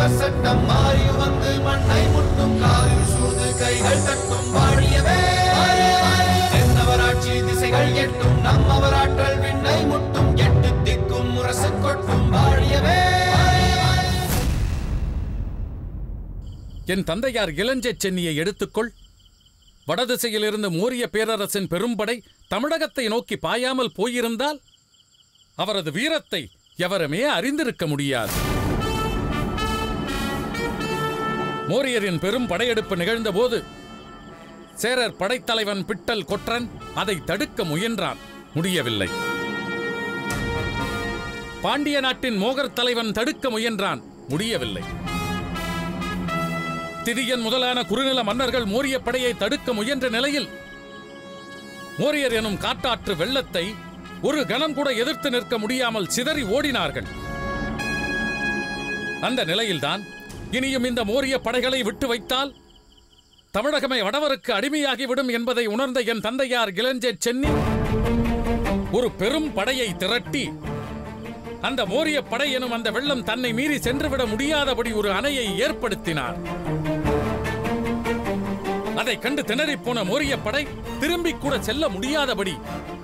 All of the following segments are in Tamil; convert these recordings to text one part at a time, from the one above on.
சட்டம் மாறி வந்து மண்ணை முட்டும் காலில் சூழ்ந்து கைகள் தட்டும் வாழியவே தென்னவராட்சி திசைகள் எட்டும் நம்மவராற்றல் விண்ணை முட்டும் எட்டு திக்கும் முரசு கொட்டும் வாழியவே என் தந்தையார் இளஞ்செச் சென்னியை எடுத்துக்கொள் வடதிசையிலிருந்து மோரிய பேரரசின் பெரும்படை தமிழகத்தை நோக்கி பாயாமல் போயிருந்தால் அவரது வீரத்தை எவருமே அறிந்திருக்க முடியாது மோரியரின் பெரும் படையெடுப்பு நிகழ்ந்தபோது சேரர் படைத்தலைவன் பிட்டல் கொற்றன் அதை தடுக்க முயன்றான் முடியவில்லை பாண்டிய நாட்டின் மோகர் தலைவன் தடுக்க முயன்றான் முடியவில்லை திதியன் முதலான குறுநில மன்னர்கள் மோரிய படையை தடுக்க முயன்ற நிலையில் மோரியர் எனும் காட்டாற்று வெள்ளத்தை ஒரு கணம் கூட எதிர்த்து நிற்க முடியாமல் சிதறி ஓடினார்கள் அந்த நிலையில்தான் இனியும் இந்த மோரிய படைகளை விட்டு வைத்தால் தமிழகமே வடவருக்கு அடிமையாகிவிடும் என்பதை உணர்ந்த என் தந்தையார் இளஞ்சே சென்னி ஒரு பெரும் படையை திரட்டி அந்த மோரிய படை எனும் அந்த வெள்ளம் தன்னை மீறி சென்றுவிட முடியாதபடி ஒரு அணையை ஏற்படுத்தினார் அதை கண்டு திணறிப் போன மோரிய படை திரும்பி கூட செல்ல முடியாதபடி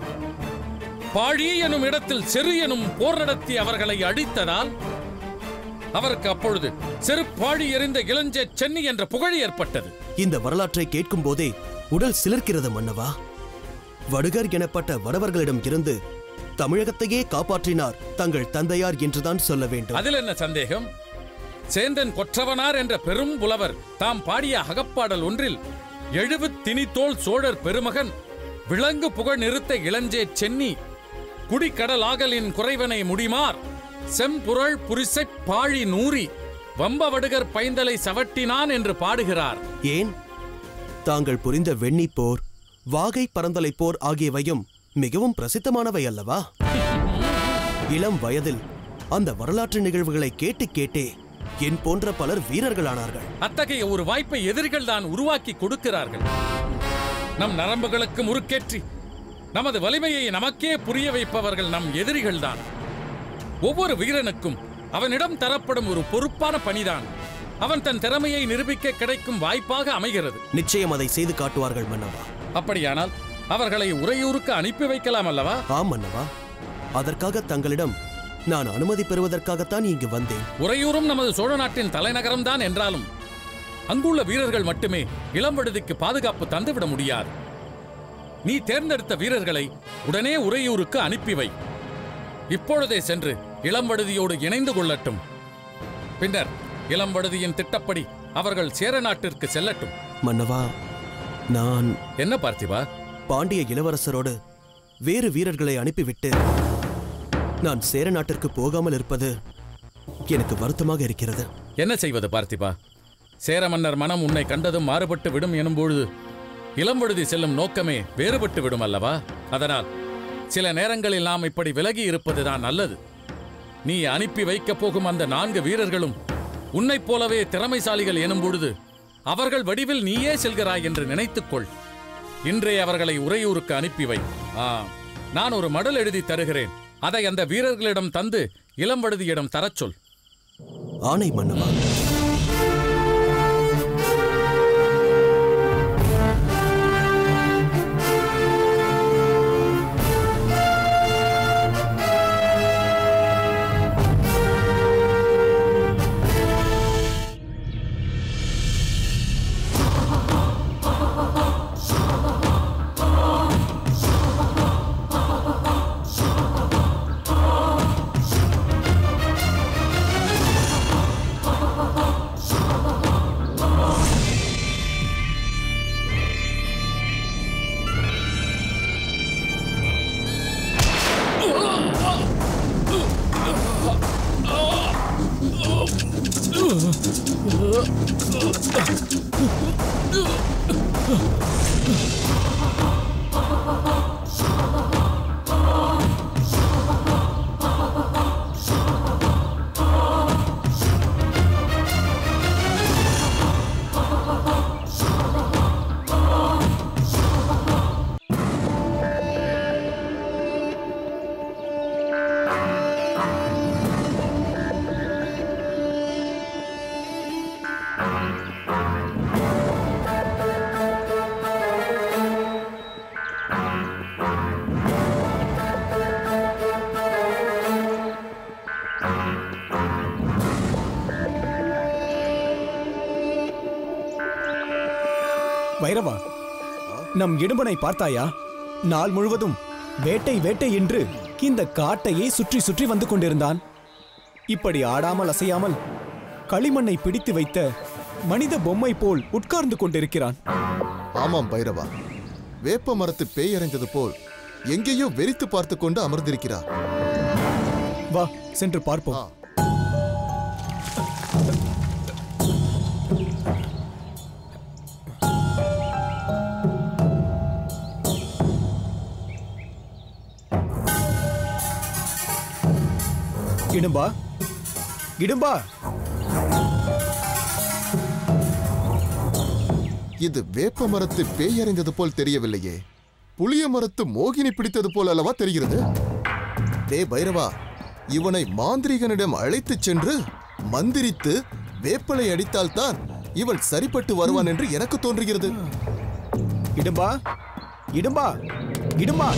பாழி எனும் இடத்தில் செரு எனும் போர் நடத்தி அவர்களை அழித்ததால் அவருக்கு அப்பொழுது செருப்பாழி எறிந்த இளஞ்சே சென்னி என்ற புகழ் ஏற்பட்டது இந்த வரலாற்றை கேட்கும் போதே உடல் சிலிர்க்கிறது மன்னவா வடுகர் எனப்பட்ட வடவர்களிடம் இருந்து தமிழகத்தையே காப்பாற்றினார் தங்கள் தந்தையார் என்றுதான் சொல்ல வேண்டும் அதில் என்ன சந்தேகம் சேந்தன் கொற்றவனார் என்ற பெரும் புலவர் தாம் பாடிய அகப்பாடல் ஒன்றில் எழுபத் திணித்தோள் சோழர் பெருமகன் விலங்கு புகழ் நிறுத்த இளஞ்சே சென்னி குடிக்கடலாகலின் குறைவனை முடிமார் செம்புரள் புரிசைப் பாழி நூறி வம்பவடுகர் பைந்தலை சவட்டினான் என்று பாடுகிறார் ஏன் தாங்கள் புரிந்த வெண்ணி போர் வாகை பரந்தலை போர் ஆகியவையும் மிகவும் பிரசித்தமானவை அல்லவா இளம் வயதில் அந்த வரலாற்று நிகழ்வுகளை கேட்டு கேட்டே என் போன்ற பலர் வீரர்களானார்கள் அத்தகைய ஒரு வாய்ப்பை எதிரிகள் தான் உருவாக்கி கொடுக்கிறார்கள் நம் நரம்புகளுக்கு முறுக்கேற்றி நமது வலிமையை நமக்கே புரிய வைப்பவர்கள் நம் எதிரிகள்தான் ஒவ்வொரு வீரனுக்கும் அவனிடம் தரப்படும் ஒரு பொறுப்பான பணிதான் அவன் தன் திறமையை நிரூபிக்க கிடைக்கும் வாய்ப்பாக அமைகிறது நிச்சயம் அதை செய்து காட்டுவார்கள் மன்னவா அப்படியானால் அவர்களை உறையூருக்கு அனுப்பி வைக்கலாம் அல்லவா ஆம் மன்னவா அதற்காக தங்களிடம் நான் அனுமதி பெறுவதற்காகத்தான் இங்கு வந்தேன் உறையூரும் நமது சோழ நாட்டின் தலைநகரம் தான் என்றாலும் அங்குள்ள வீரர்கள் மட்டுமே இளம்படுதிக்கு பாதுகாப்பு தந்துவிட முடியாது நீ தேர்ந்தெடுத்த வீரர்களை உடனே உறையூருக்கு அனுப்பி வை இப்பொழுதே சென்று இளம்படுதியோடு இணைந்து கொள்ளட்டும் பின்னர் இளம்படுதியின் திட்டப்படி அவர்கள் சேர நாட்டிற்கு செல்லட்டும் மன்னவா நான் என்ன பார்த்திபா பாண்டிய இளவரசரோடு வேறு வீரர்களை அனுப்பிவிட்டு நான் சேர நாட்டிற்கு போகாமல் இருப்பது எனக்கு வருத்தமாக இருக்கிறது என்ன செய்வது பார்த்திபா சேர மன்னர் மனம் உன்னை கண்டதும் மாறுபட்டு விடும் எனும்பொழுது இளம்பழுதி செல்லும் நோக்கமே வேறுபட்டு விடும் அல்லவா அதனால் சில நேரங்களில் நாம் இப்படி விலகி இருப்பதுதான் நல்லது நீ அனுப்பி வைக்கப் போகும் அந்த நான்கு வீரர்களும் உன்னைப் போலவே திறமைசாலிகள் எனும் பொழுது அவர்கள் வடிவில் நீயே செல்கிறாய் என்று நினைத்துக்கொள் இன்றே அவர்களை உறையூருக்கு அனுப்பி வை ஆ நான் ஒரு மடல் எழுதி தருகிறேன் அதை அந்த வீரர்களிடம் தந்து இளம்படுதியிடம் தரச் சொல் ஆணை மன்னவா வைரவா நம் இடும்பனை பார்த்தாயா நாள் முழுவதும் வேட்டை வேட்டை என்று இந்த காட்டையே சுற்றி சுற்றி வந்து கொண்டிருந்தான் இப்படி ஆடாமல் அசையாமல் களிமண்ணை பிடித்து வைத்த மனித பொம்மை போல் உட்கார்ந்து கொண்டிருக்கிறான் ஆமாம் பைரவா வேப்ப மரத்து பேயறைந்தது போல் எங்கேயோ வெறித்து பார்த்து கொண்டு அமர்ந்திருக்கிறார் வா சென்று பார்ப்போம் ஆ. இடும்பா இடும்பா இது வேப்ப மரத்து பேயறைந்தது போல் தெரியவில்லையே புளிய மரத்து மோகினி பிடித்தது போல் அல்லவா தெரிகிறது டே பைரவா இவனை மாந்திரிகனிடம் அழைத்துச் சென்று மந்திரித்து வேப்பலை அடித்தால்தான் இவன் சரிப்பட்டு வருவான் என்று எனக்கு தோன்றுகிறது இடும்பா இடும்பா இடும்பா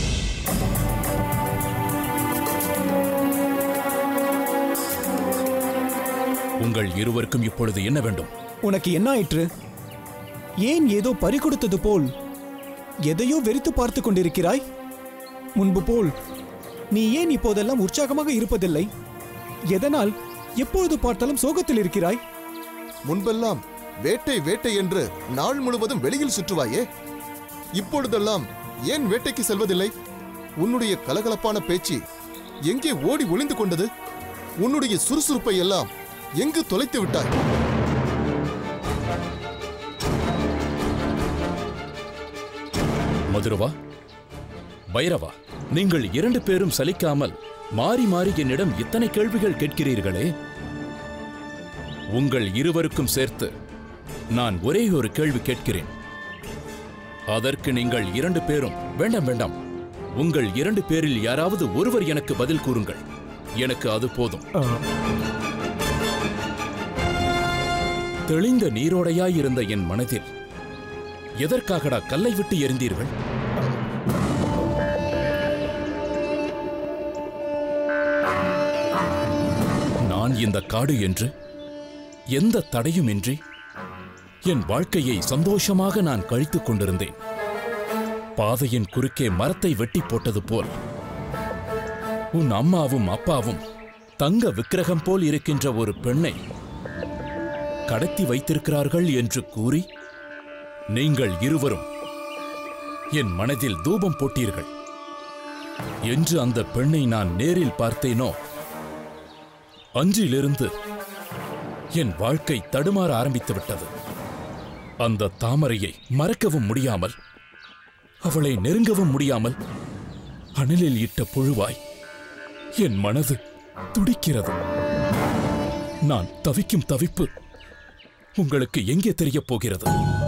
உங்கள் இருவருக்கும் இப்பொழுது என்ன வேண்டும் உனக்கு என்ன ஆயிற்று ஏன் ஏதோ பறி கொடுத்தது போல் எதையோ வெறித்து பார்த்து கொண்டிருக்கிறாய் முன்பு போல் நீ ஏன் இப்போதெல்லாம் உற்சாகமாக இருப்பதில்லை எதனால் எப்பொழுது பார்த்தாலும் சோகத்தில் இருக்கிறாய் முன்பெல்லாம் வேட்டை வேட்டை என்று நாள் முழுவதும் வெளியில் சுற்றுவாயே இப்பொழுதெல்லாம் ஏன் வேட்டைக்கு செல்வதில்லை உன்னுடைய கலகலப்பான பேச்சு எங்கே ஓடி ஒளிந்து கொண்டது உன்னுடைய சுறுசுறுப்பை எல்லாம் எங்கு தொலைத்து விட்டாய் மதுரவா பைரவா நீங்கள் இரண்டு பேரும் சலிக்காமல் மாறி மாறி என்னிடம் இத்தனை கேள்விகள் கேட்கிறீர்களே உங்கள் இருவருக்கும் சேர்த்து நான் ஒரே ஒரு கேள்வி கேட்கிறேன் அதற்கு நீங்கள் இரண்டு பேரும் வேண்டாம் வேண்டாம் உங்கள் இரண்டு பேரில் யாராவது ஒருவர் எனக்கு பதில் கூறுங்கள் எனக்கு அது போதும் தெளிந்த நீரோடையாயிருந்த என் மனதில் எதற்காகடா கல்லை விட்டு எறிந்தீர்கள் நான் இந்த காடு என்று எந்த தடையுமின்றி என் வாழ்க்கையை சந்தோஷமாக நான் கழித்துக் கொண்டிருந்தேன் பாதையின் குறுக்கே மரத்தை வெட்டி போட்டது போல் உன் அம்மாவும் அப்பாவும் தங்க விக்கிரகம் போல் இருக்கின்ற ஒரு பெண்ணை கடத்தி வைத்திருக்கிறார்கள் என்று கூறி நீங்கள் இருவரும் என் மனதில் தூபம் போட்டீர்கள் என்று அந்த பெண்ணை நான் நேரில் பார்த்தேனோ அன்றிலிருந்து என் வாழ்க்கை தடுமாற ஆரம்பித்து விட்டது அந்த தாமரையை மறக்கவும் முடியாமல் அவளை நெருங்கவும் முடியாமல் அனலில் இட்ட புழுவாய் என் மனது துடிக்கிறது நான் தவிக்கும் தவிப்பு உங்களுக்கு எங்கே தெரியப் போகிறது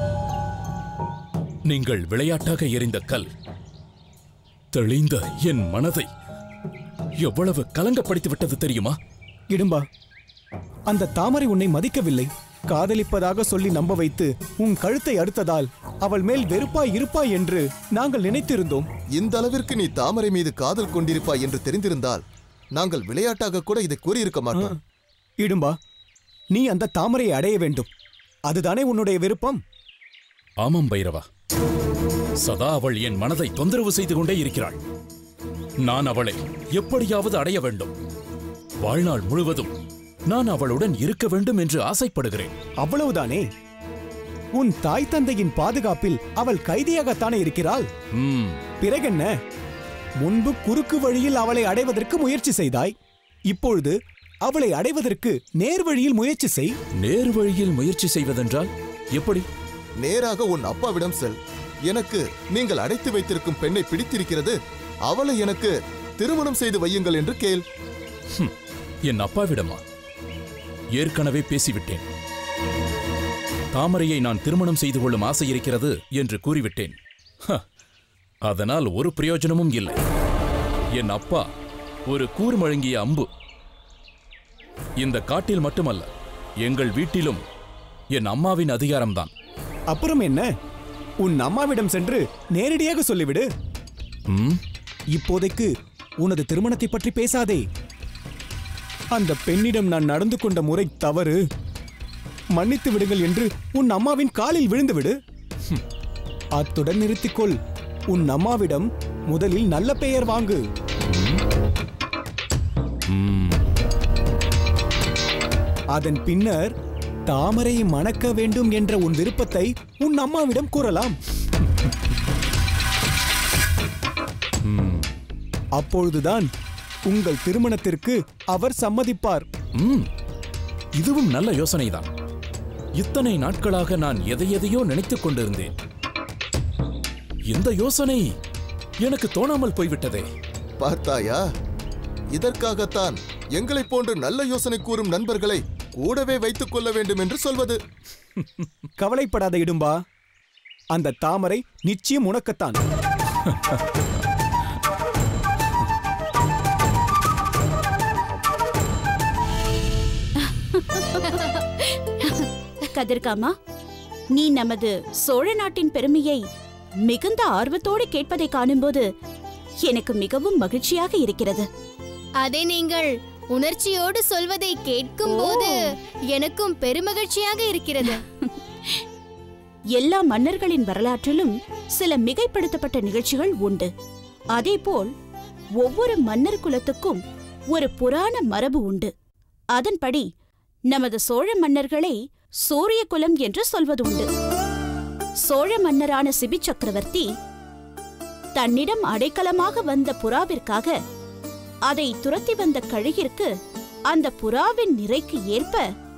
நீங்கள் விளையாட்டாக எறிந்த கல் தெளிந்த என் மனதை எவ்வளவு கலங்கப்படுத்தி விட்டது தெரியுமா இடும்பா அந்த தாமரை உன்னை மதிக்கவில்லை காதலிப்பதாக சொல்லி நம்ப வைத்து உன் கழுத்தை அறுத்ததால் அவள் மேல் வெறுப்பாய் இருப்பாய் என்று நாங்கள் நினைத்திருந்தோம் இந்த அளவிற்கு நீ தாமரை மீது காதல் கொண்டிருப்பாய் என்று தெரிந்திருந்தால் நாங்கள் விளையாட்டாக கூட இதை கூறியிருக்க மாட்டோம் இடும்பா நீ அந்த தாமரையை அடைய வேண்டும் அதுதானே உன்னுடைய விருப்பம் ஆமாம் பைரவா சதா அவள் என் மனதை தொந்தரவு செய்து கொண்டே இருக்கிறாள் நான் அவளை எப்படியாவது அடைய வேண்டும் வாழ்நாள் முழுவதும் நான் அவளுடன் இருக்க வேண்டும் என்று ஆசைப்படுகிறேன் அவ்வளவுதானே உன் தாய் தந்தையின் பாதுகாப்பில் அவள் கைதியாகத்தானே இருக்கிறாள் ம் பிறகென்ன முன்பு குறுக்கு வழியில் அவளை அடைவதற்கு முயற்சி செய்தாய் இப்பொழுது அவளை அடைவதற்கு நேர் வழியில் முயற்சி செய் நேர் வழியில் முயற்சி செய்வதென்றால் எப்படி நேராக உன் அப்பாவிடம் செல் எனக்கு நீங்கள் அடைத்து வைத்திருக்கும் பெண்ணை பிடித்திருக்கிறது அவளை எனக்கு திருமணம் செய்து வையுங்கள் என்று கேள் ஹம், என் அப்பாவிடமா ஏற்கனவே பேசிவிட்டேன் தாமரையை நான் திருமணம் செய்து கொள்ளும் ஆசை இருக்கிறது என்று கூறிவிட்டேன் ஹ, அதனால் ஒரு பிரயோஜனமும் இல்லை என் அப்பா ஒரு கூர்மழுங்கிய அம்பு இந்த காட்டில் மட்டுமல்ல எங்கள் வீட்டிலும் என் அம்மாவின் அதிகாரம்தான் அப்புறம் என்ன உன் அம்மாவிடம் சென்று நேரடியாக சொல்லிவிடு ம் இப்போதைக்கு உனது திருமணத்தை பற்றி பேசாதே அந்த பெண்ணிடம் நான் நடந்து கொண்ட முறை தவறு மன்னித்து விடுங்கள் என்று உன் அம்மாவின் காலில் விழுந்து விடு அத்துடன் நிறுத்திக்கொள் உன் அம்மாவிடம் முதலில் நல்ல பெயர் வாங்கு அதன் பின்னர் தாமரை மணக்க வேண்டும் என்ற உன் விருப்பத்தை உன் அம்மாவிடம் கூறலாம் அப்பொழுதுதான் உங்கள் திருமணத்திற்கு அவர் சம்மதிப்பார் ம் இதுவும் நல்ல யோசனைதான் இத்தனை நாட்களாக நான் எதை எதையோ நினைத்துக் கொண்டிருந்தேன் இந்த யோசனை எனக்கு தோணாமல் போய்விட்டதே பார்த்தாயா இதற்காகத்தான் எங்களைப் போன்று நல்ல யோசனை கூறும் நண்பர்களை கூடவே வைத்துக் கொள்ள வேண்டும் என்று சொல்வது கவலைப்படாத இடும்பா அந்த தாமரை நிச்சயம் உனக்குத்தான் கதிர்காமா நீ நமது சோழ நாட்டின் பெருமையை மிகுந்த ஆர்வத்தோடு கேட்பதை காணும்போது எனக்கு மிகவும் மகிழ்ச்சியாக இருக்கிறது அதை நீங்கள் உணர்ச்சியோடு சொல்வதை கேட்கும் போது எனக்கும் பெருமகிழ்ச்சியாக இருக்கிறது எல்லா மன்னர்களின் வரலாற்றிலும் சில மிகைப்படுத்தப்பட்ட நிகழ்ச்சிகள் உண்டு அதேபோல் ஒவ்வொரு மன்னர் குலத்துக்கும் ஒரு புராண மரபு உண்டு அதன்படி நமது சோழ மன்னர்களை சூரிய குலம் என்று சொல்வது உண்டு சோழ மன்னரான சிபி சக்கரவர்த்தி தன்னிடம் அடைக்கலமாக வந்த புறாவிற்காக அதை துரத்தி வந்த கழுகிற்கு அந்த புறாவின் நிறைக்கு ஏற்ப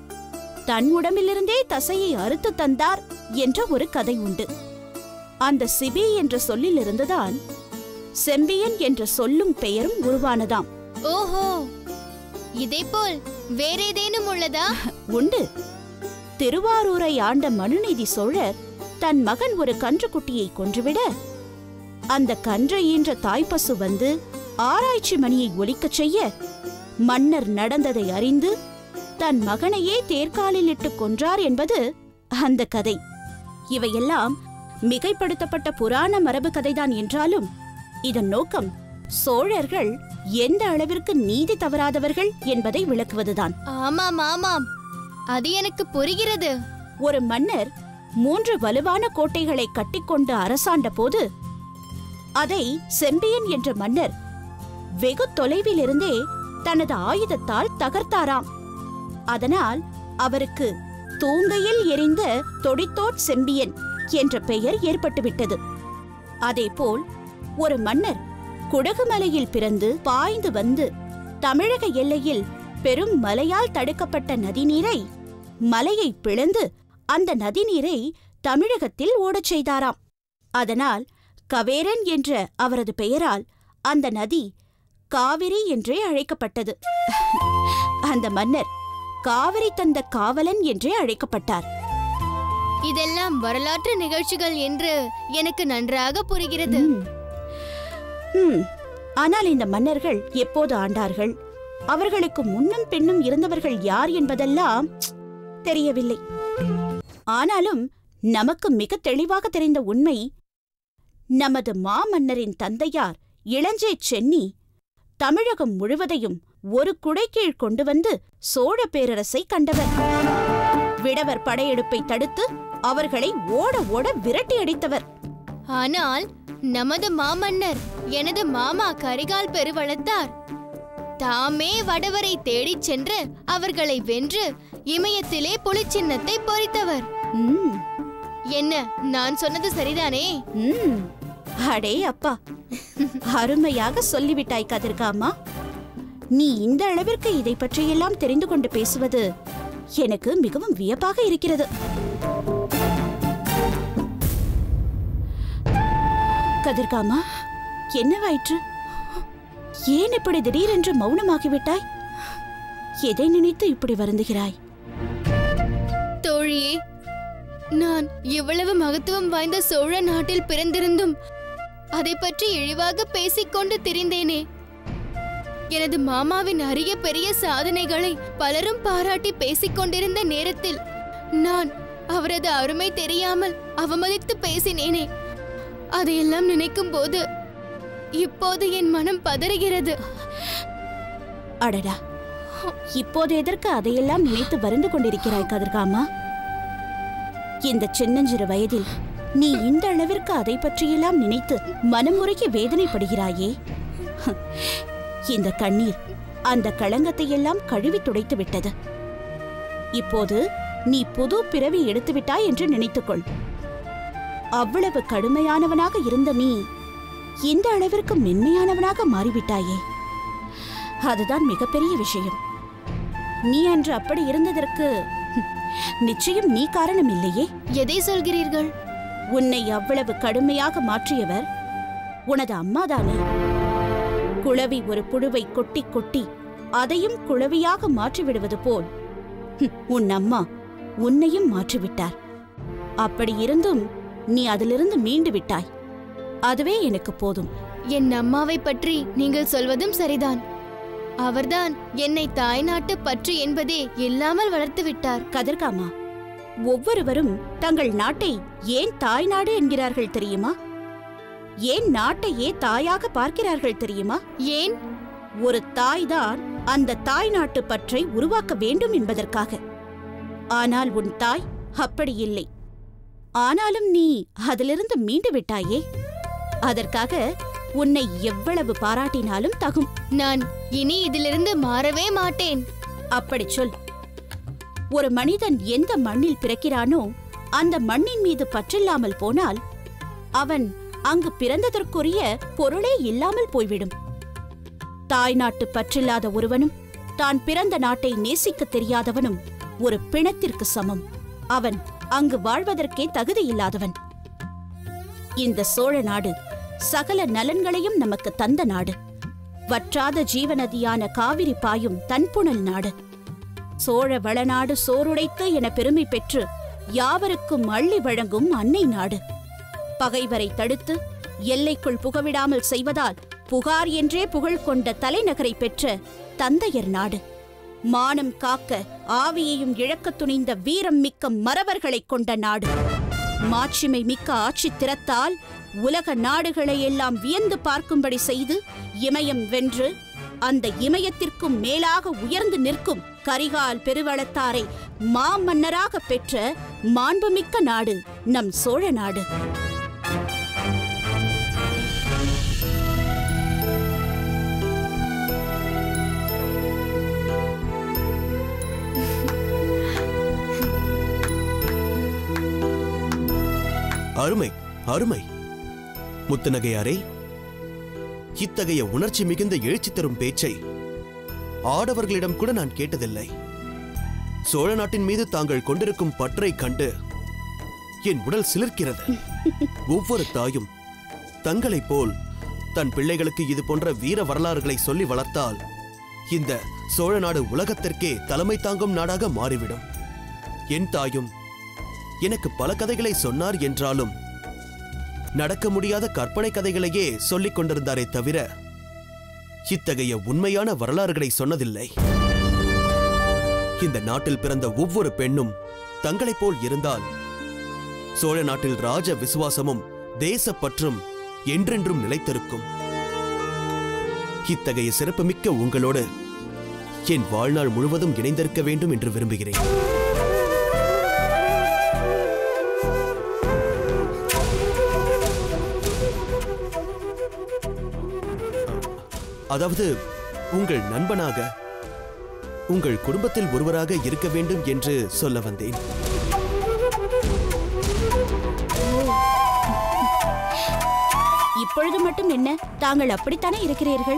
தன் உடம்பிலிருந்தே தசையை அறுத்து தந்தார் என்ற ஒரு கதை உண்டு அந்த சிபி என்ற சொல்லிலிருந்துதான் செம்பியன் என்ற சொல்லும் பெயரும் உருவானதாம் ஓஹோ இதேபோல் வேறேதேனும் உள்ளதா உண்டு திருவாரூரை ஆண்ட மனுநீதி சோழர் தன் மகன் ஒரு கன்றுக்குட்டியை கொன்றுவிட அந்த கன்றை ஈன்ற தாய்ப்பசு வந்து ஆராய்ச்சி மணியை ஒலிக்கச் செய்ய மன்னர் நடந்ததை அறிந்து தன் மகனையே தேர்காலில் இட்டு கொன்றார் என்பது அந்த கதை இவையெல்லாம் மிகைப்படுத்தப்பட்ட புராண மரபு கதைதான் என்றாலும் இதன் நோக்கம் சோழர்கள் எந்த அளவிற்கு நீதி தவறாதவர்கள் என்பதை விளக்குவதுதான் ஆமாம் ஆமாம் அது எனக்கு புரிகிறது ஒரு மன்னர் மூன்று வலுவான கோட்டைகளை கட்டிக்கொண்டு அரசாண்ட போது அதை செம்பியன் என்ற மன்னர் வெகு தொலைவிலிருந்தே தனது ஆயுதத்தால் தகர்த்தாராம் அதனால் அவருக்கு தூங்கையில் எரிந்த தொடித்தோட் செம்பியன் என்ற பெயர் ஏற்பட்டுவிட்டது அதேபோல் ஒரு மன்னர் குடகுமலையில் பிறந்து பாய்ந்து வந்து தமிழக எல்லையில் பெரும் மலையால் தடுக்கப்பட்ட நதிநீரை மலையை பிளந்து அந்த நதிநீரை தமிழகத்தில் ஓடச் செய்தாராம் அதனால் கவேரன் என்ற அவரது பெயரால் அந்த நதி காவிரி என்றே அழைக்கப்பட்டது அந்த மன்னர் காவிரி தந்த காவலன் என்றே அழைக்கப்பட்டார் இதெல்லாம் வரலாற்று நிகழ்ச்சிகள் என்று எனக்கு நன்றாக புரிகிறது ம். ம். ஆனால் இந்த மன்னர்கள் எப்போது ஆண்டார்கள் அவர்களுக்கு முன்னும் பின்னும் இருந்தவர்கள் யார் என்பதெல்லாம் ப்ச், தெரியவில்லை ஆனாலும் நமக்கு மிக தெளிவாக தெரிந்த உண்மை நமது மாமன்னரின் தந்தையார் இளஞ்சே சென்னி தமிழகம் முழுவதையும் ஒரு குடைக்கீழ் கொண்டு வந்து சோழ பேரரசை கண்டவர் விடவர் படையெடுப்பை தடுத்து அவர்களை ஓட ஓட விரட்டி அடித்தவர் ஆனால் நமது மாமன்னர் எனது மாமா கரிகால் பெருவளத்தார் தாமே வடவரை தேடிச் சென்று அவர்களை வென்று இமயத்திலே புலிச்சின்னத்தை பொறித்தவர் ம் என்ன நான் சொன்னது சரிதானே ம் அடே அப்பா அருமையாக சொல்லிவிட்டாய் கதிர்காமா நீ இந்த அளவிற்கு இதை பற்றியெல்லாம் தெரிந்து கொண்டு பேசுவது எனக்கு மிகவும் வியப்பாக இருக்கிறது கதிர்காமா என்னவாயிற்று ஏன் இப்படி திடீரென்று மௌனமாகிவிட்டாய் எதை நினைத்து இப்படி வருந்துகிறாய் தோழியே நான் இவ்வளவு மகத்துவம் வாய்ந்த சோழ நாட்டில் பிறந்திருந்தும் அதை பற்றி இழிவாக பேசிக்கொண்டு திரிந்தேனே எனது மாமாவின் அரிய பெரிய சாதனைகளை பலரும் பாராட்டி பேசிக் கொண்டிருந்த நேரத்தில் நான் அவரது அருமை தெரியாமல் அவமதித்து பேசினேனே அதையெல்லாம் நினைக்கும் போது இப்போது என் மனம் பதறுகிறது அடடா இப்போது எதற்கு அதையெல்லாம் நினைத்து வருந்து கொண்டிருக்கிறாய் கதிர்காமா இந்த சின்னஞ்சிறு வயதில் நீ இந்த அளவிற்கு அதை பற்றியெல்லாம் நினைத்து மனமுறைக்கு வேதனைப்படுகிறாயே இந்த கண்ணீர் அந்த களங்கத்தை எல்லாம் கழுவி துடைத்து விட்டது இப்போது நீ புது பிறவி எடுத்து விட்டாய் என்று நினைத்துக்கொள் அவ்வளவு கடுமையானவனாக இருந்த நீ இந்த அளவிற்கு மென்மையானவனாக மாறிவிட்டாயே அதுதான் மிகப்பெரிய விஷயம் நீ அன்று அப்படி இருந்ததற்கு ஹம், நிச்சயம் நீ காரணம் இல்லையே எதை சொல்கிறீர்கள் உன்னை அவ்வளவு கடுமையாக மாற்றியவர் உனது அம்மாதானே குளவி ஒரு புழுவை கொட்டி கொட்டி அதையும் குளவியாக மாற்றிவிடுவது போல் ஹம், உன் அம்மா உன்னையும் மாற்றிவிட்டார் அப்படி இருந்தும் நீ அதிலிருந்து மீண்டு விட்டாய் அதுவே எனக்கு போதும் என் அம்மாவை பற்றி நீங்கள் சொல்வதும் சரிதான் அவர்தான் என்னை தாய்நாட்டு பற்று என்பதே இல்லாமல் வளர்த்து விட்டார் கதிர்காமா ஒவ்வொருவரும் தங்கள் நாட்டை ஏன் தாய்நாடு என்கிறார்கள் தெரியுமா ஏன் நாட்டையே தாயாக பார்க்கிறார்கள் தெரியுமா ஏன் ஒரு தாய்தான் அந்த தாய் நாட்டு பற்றை உருவாக்க வேண்டும் என்பதற்காக ஆனால் உன் தாய் அப்படி இல்லை ஆனாலும் நீ அதிலிருந்து மீண்டு விட்டாயே அதற்காக உன்னை எவ்வளவு பாராட்டினாலும் தகும் நான் இனி இதிலிருந்து மாறவே மாட்டேன் அப்படிச் சொல் ஒரு மனிதன் எந்த மண்ணில் பிறக்கிறானோ அந்த மண்ணின் மீது பற்றில்லாமல் போனால் அவன் அங்கு பிறந்ததற்குரிய பொருளே இல்லாமல் போய்விடும் தாய் நாட்டு பற்றில்லாத ஒருவனும் தான் பிறந்த நாட்டை நேசிக்கத் தெரியாதவனும் ஒரு பிணத்திற்கு சமம் அவன் அங்கு வாழ்வதற்கே தகுதியில்லாதவன் இந்த சோழ நாடு சகல நலன்களையும் நமக்கு தந்த நாடு வற்றாத ஜீவநதியான காவிரி பாயும் தன்புணல் நாடு சோழ வளநாடு சோறுடைத்து என பெருமை பெற்று யாவருக்கும் அள்ளி வழங்கும் அன்னை நாடு பகைவரை தடுத்து எல்லைக்குள் புகவிடாமல் செய்வதால் புகார் என்றே புகழ் கொண்ட தலைநகரை பெற்ற தந்தையர் நாடு மானம் காக்க ஆவியையும் இழக்கத் துணிந்த வீரம் மிக்க மறவர்களைக் கொண்ட நாடு மாட்சிமை மிக்க ஆட்சி திறத்தால் உலக நாடுகளை எல்லாம் வியந்து பார்க்கும்படி செய்து இமயம் வென்று அந்த இமயத்திற்கும் மேலாக உயர்ந்து நிற்கும் கரிகால் பெருவளத்தாரை மாமன்னராக பெற்ற மாண்புமிக்க நாடு நம் சோழ நாடு அருமை அருமை முத்துநகையாரே இத்தகைய உணர்ச்சி மிகுந்த எழுச்சி தரும் பேச்சை ஆடவர்களிடம் கூட நான் கேட்டதில்லை சோழ நாட்டின் மீது தாங்கள் கொண்டிருக்கும் பற்றை கண்டு என் உடல் சிலிர்க்கிறது ஒவ்வொரு தாயும் தங்களைப் போல் தன் பிள்ளைகளுக்கு இது போன்ற வீர வரலாறுகளை சொல்லி வளர்த்தால் இந்த சோழ நாடு உலகத்திற்கே தலைமை தாங்கும் நாடாக மாறிவிடும் என் தாயும் எனக்கு பல கதைகளை சொன்னார் என்றாலும் நடக்க முடியாத கற்பனை கதைகளையே சொல்லிக் கொண்டிருந்தாரே தவிர இத்தகைய உண்மையான வரலாறுகளை சொன்னதில்லை இந்த நாட்டில் பிறந்த ஒவ்வொரு பெண்ணும் தங்களைப் போல் இருந்தால் சோழ நாட்டில் ராஜ விசுவாசமும் தேசப்பற்றும் என்றென்றும் நிலைத்திருக்கும் இத்தகைய சிறப்புமிக்க உங்களோடு என் வாழ்நாள் முழுவதும் இணைந்திருக்க வேண்டும் என்று விரும்புகிறேன் அதாவது உங்கள் நண்பனாக உங்கள் குடும்பத்தில் ஒருவராக இருக்க வேண்டும் என்று சொல்ல வந்தேன் இப்பொழுது மட்டும் என்ன தாங்கள் அப்படித்தானே இருக்கிறீர்கள்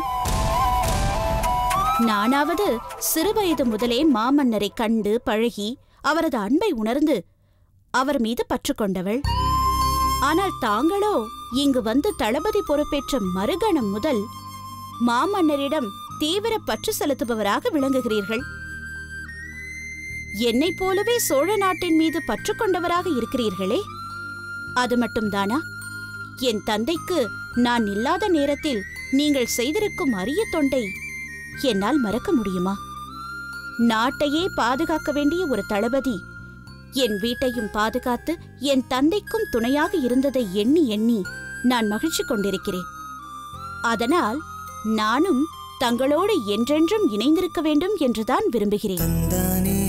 நானாவது சிறுவயது முதலே மாமன்னரை கண்டு பழகி அவரது அன்பை உணர்ந்து அவர் மீது பற்று கொண்டவள் ஆனால் தாங்களோ இங்கு வந்து தளபதி பொறுப்பேற்ற மறுகணம் முதல் மாமன்னரிடம் தீவிர பற்று செலுத்துபவராக விளங்குகிறீர்கள் என்னைப் போலவே சோழ நாட்டின் மீது பற்று கொண்டவராக இருக்கிறீர்களே அது மட்டும்தானா என் தந்தைக்கு நான் இல்லாத நேரத்தில் நீங்கள் செய்திருக்கும் அரிய தொண்டை என்னால் மறக்க முடியுமா நாட்டையே பாதுகாக்க வேண்டிய ஒரு தளபதி என் வீட்டையும் பாதுகாத்து என் தந்தைக்கும் துணையாக இருந்ததை எண்ணி எண்ணி நான் மகிழ்ச்சி கொண்டிருக்கிறேன் அதனால் நானும் தங்களோடு என்றென்றும் இணைந்திருக்க வேண்டும் என்றுதான் விரும்புகிறேன்